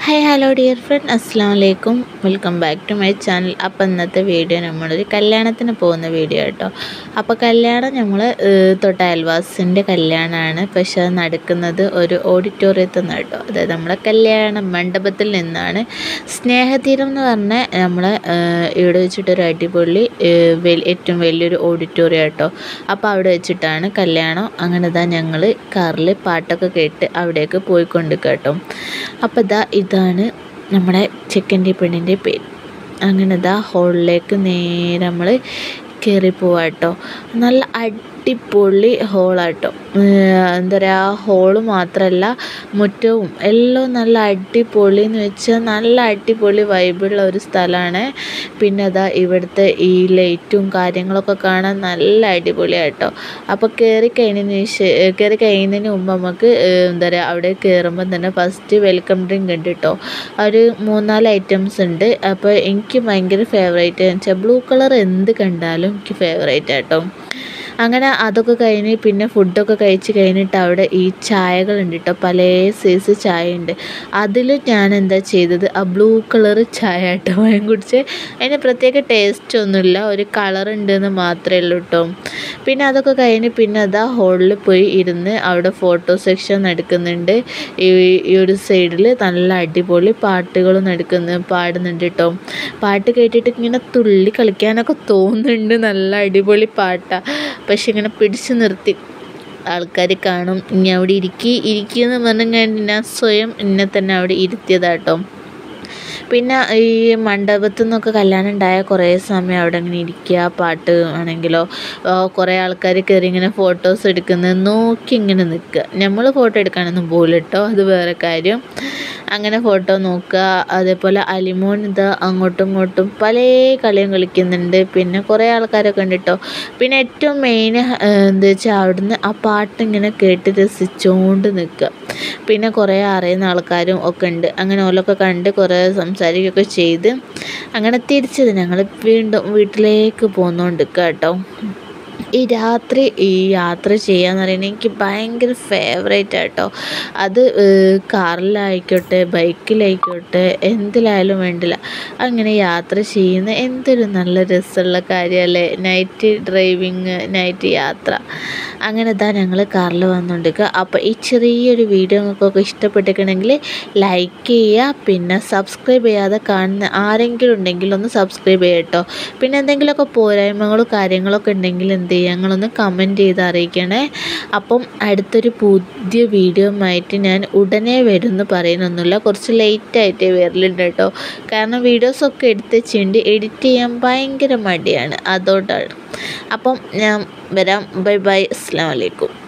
hi hello dear friend അസ്സാം വലൈക്കും welcome back to my channel അപ്പോൾ ഇന്നത്തെ വീഡിയോ നമ്മളൊരു കല്യാണത്തിന് പോകുന്ന വീഡിയോ കേട്ടോ അപ്പോൾ കല്യാണം നമ്മൾ തൊട്ട അയൽവാസിൻ്റെ കല്യാണമാണ് പക്ഷെ അത് നടക്കുന്നത് ഒരു ഓഡിറ്റോറിയത്തിൽ നിന്ന് കേട്ടോ അതായത് നമ്മളെ കല്യാണ മണ്ഡപത്തിൽ നിന്നാണ് സ്നേഹതീരം എന്ന് പറഞ്ഞ നമ്മളെ ഇവിടെ വെച്ചിട്ടൊരു അടിപൊളി ഏഹ്, വെൽ- ഏറ്റവും വലിയൊരു ഓഡിറ്റോറിയം കേട്ടോ അപ്പോൾ അവിടെ വെച്ചിട്ടാണ് കല്യാണം അങ്ങനെ ഇതാ ഞങ്ങൾ കാറിൽ പാട്ടൊക്കെ കേട്ട് അവിടേക്ക് പോയിക്കൊണ്ട് കേട്ടോ അപ്പോൾ ഇതാ ഇതാണ് നമ്മുടെ ചെക്കൻ്റെ പെണ്ണിൻ്റെ പേര് അങ്ങനെ ഇതാ ഹോളിലേക്ക് നേരെ നമ്മൾ കയറി പോവാട്ടോ നല്ല അടിപൊളി ഹോളാട്ടോ എന്താ പറയുക ഹോള് മാത്രമല്ല മുറ്റവും എല്ലാം നല്ല അടിപൊളി എന്ന് വെച്ചാൽ നല്ല അടിപൊളി വൈബുള്ള ഒരു സ്ഥലമാണ് പിന്നെ അതാ ഇവിടുത്തെ ഈ ലൈറ്റും കാര്യങ്ങളൊക്കെ കാണാൻ നല്ല അടിപൊളിയാട്ടോ അപ്പോൾ കയറി കഴിഞ്ഞതിന് ശേഷം കയറി കഴിയുന്നതിന് മുമ്പ് നമുക്ക് ഏഹ്, എന്താ പറയുക അവിടെ കയറുമ്പോൾ തന്നെ ഫസ്റ്റ് വെൽക്കം ഡ്രിങ്ക് ഉണ്ട് കേട്ടോ ഒരു മൂന്നാല് ഐറ്റംസ് ഉണ്ട് അപ്പോൾ എനിക്ക് ഭയങ്കര ഫേവറേറ്റ് എന്ന് വെച്ചാൽ ബ്ലൂ കളർ എന്ത് കണ്ടാലും എനിക്ക് ഫേവറേറ്റ് ആട്ടോ അങ്ങനെ അതൊക്കെ കഴിഞ്ഞ് പിന്നെ ഫുഡൊക്കെ കഴിച്ച് കഴിഞ്ഞിട്ട് അവിടെ ഈ ചായകളുണ്ട് കേട്ടോ പല സൈസ് ചായ ഉണ്ട് അതിൽ ഞാൻ എന്താ ചെയ്തത് ആ ബ്ലൂ കളർ ചായ കേട്ടോ ഞാൻ കുടിച്ച് അതിന് പ്രത്യേക ടേസ്റ്റ് ഒന്നുമില്ല ഒരു കളർ ഉണ്ടെന്ന് മാത്രമേ ഉള്ളൂ കേട്ടോ പിന്നെ അതൊക്കെ കഴിഞ്ഞ് പിന്നെ അതാ ഹോളിൽ പോയി ഇരുന്ന് അവിടെ ഫോട്ടോ സെക്ഷൻ നടക്കുന്നുണ്ട് ഈ ഈ ഒരു സൈഡിൽ നല്ല അടിപൊളി പാട്ടുകളും നടക്കുന്നു പാടുന്നുണ്ട് കേട്ടോ പാട്ട് കേട്ടിട്ട് ഇങ്ങനെ തുള്ളി കളിക്കാനൊക്കെ തോന്നുന്നുണ്ട് നല്ല അടിപൊളി പാട്ടാണ് പക്ഷെ ഇങ്ങനെ പിടിച്ചു നിർത്തി ആൾക്കാർ കാണും ഇനി അവിടെ ഇരിക്കി ഇരിക്കുമെന്ന് പറഞ്ഞ് ഞാൻ ഞാൻ സ്വയം എന്നെ തന്നെ അവിടെ ഇരുത്തിയതാട്ടോ പിന്നെ ഈ മണ്ഡപത്തിൽ നിന്നൊക്കെ കല്യാണം ഉണ്ടായ കുറേ സമയം അവിടെ ഇങ്ങനെ ഇരിക്കുക പാട്ട് ആണെങ്കിലോ ആ, കുറേ ആൾക്കാർ കയറി ഇങ്ങനെ ഫോട്ടോസ് എടുക്കുന്നത് നോക്കി ഇങ്ങനെ നിൽക്കുക നമ്മൾ ഫോട്ടോ എടുക്കാനൊന്നും പോകില്ല കേട്ടോ അത് വേറെ കാര്യം അങ്ങനെ ഫോട്ടോ നോക്കുക അതേപോലെ അലിമോൻ ഇത് അങ്ങോട്ടും ഇങ്ങോട്ടും പല കളിയും കളിക്കുന്നുണ്ട് പിന്നെ കുറേ ആൾക്കാരൊക്കെ ഉണ്ട് കേട്ടോ പിന്നെ ഏറ്റവും മെയിൻ എന്താ വെച്ചാൽ അവിടുന്ന് ആ പാട്ട് ഇങ്ങനെ കേട്ട് രസിച്ചുകൊണ്ട് നിൽക്കുക പിന്നെ കുറേ അറിയുന്ന ആൾക്കാരും ഒക്കെ ഉണ്ട് അങ്ങനെ ഓലൊക്കെ കണ്ട് കുറേ സംസാരിക്കുകയൊക്കെ ചെയ്ത് അങ്ങനെ തിരിച്ചത് ഞങ്ങൾ വീണ്ടും വീട്ടിലേക്ക് പോന്നുകൊണ്ടിരിക്കുക കേട്ടോ ഈ രാത്രി ഈ യാത്ര ചെയ്യാന്ന് പറയുന്നത് എനിക്ക് ഭയങ്കര ഫേവറേറ്റ് ആട്ടോ അത് ഏഹ്, കാറിലായിക്കോട്ടെ ബൈക്കിലായിക്കോട്ടെ എന്തിലായാലും വേണ്ടില്ല അങ്ങനെ യാത്ര ചെയ്യുന്ന എന്തൊരു നല്ല രസമുള്ള കാര്യമല്ലേ നൈറ്റ് ഡ്രൈവിങ് നൈറ്റ് യാത്ര അങ്ങനെ ഇതാ ഞങ്ങൾ കാറിൽ വന്നുകൊണ്ടിരിക്കുക അപ്പോൾ ഈ ചെറിയൊരു വീഡിയോ നിങ്ങൾക്കൊക്കെ ഇഷ്ടപ്പെട്ടിട്ടുണ്ടെങ്കിൽ ലൈക്ക് ചെയ്യുക പിന്നെ സബ്സ്ക്രൈബ് ചെയ്യാതെ കാണുന്ന ആരെങ്കിലും ഉണ്ടെങ്കിൽ ഒന്ന് സബ്സ്ക്രൈബ് ചെയ്യട്ടോ പിന്നെ എന്തെങ്കിലുമൊക്കെ പോരായ്മകളോ കാര്യങ്ങളൊക്കെ ഉണ്ടെങ്കിൽ എന്ത് ചെയ്യുക ഞങ്ങളൊന്ന് കമൻറ്റ് ചെയ്ത് അറിയിക്കണേ അപ്പം അടുത്തൊരു പുതിയ വീഡിയോ ആയിട്ട് ഞാൻ ഉടനെ വരും എന്ന് പറയുന്നൊന്നുമില്ല കുറച്ച് ലേറ്റായിട്ടേ വരലുണ്ട് കേട്ടോ കാരണം വീഡിയോസൊക്കെ എടുത്ത് വെച്ചിട്ടുണ്ട് എഡിറ്റ് ചെയ്യാൻ ഭയങ്കര മടിയാണ് അതുകൊണ്ടാണ് അപ്പം ഞാൻ വരാം ബൈ ബൈ അസ്സാം വലൈക്കും